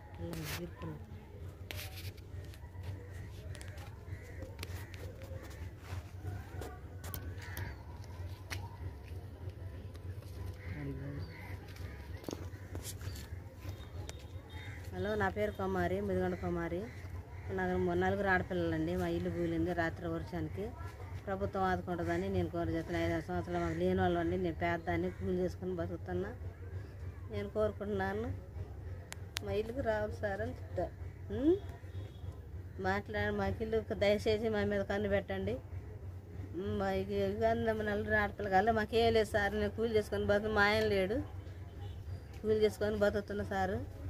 Hello నా పేరు కుమారి ముదిగొండ కుమారి నాకు మొ- నలుగురు ఆడపిల్లలండి మా ఇల్లు కూలింది రాత్రి వర్షానికి ప్రభుత్వం ఆదుకుంటుందని నేను కోరుచేస్తున్నా ఐదు ఆరు సంవత్సరాలు మాకు లేని వాళ్ళండి నేను పేదదాన్ని కూలి చేసుకుని బతుకుతున్నా నేను కోరుకుంటున్నాను మా ఇల్లుకి రావాలి సార్ అని చెప్తా ఉం? మాట్లాడి మాకు ఇల్లు దయచేసి మా మీద కన్ను పెట్టండి ఉం, మా ఇక నలుగురు ఆడపిల్ల కాదు మాకేం లేదు సార్ నేను కూలి చేసుకొని బతు మా ఆయన లేడు కూలి చేసుకొని బతుకుతున్నా సారు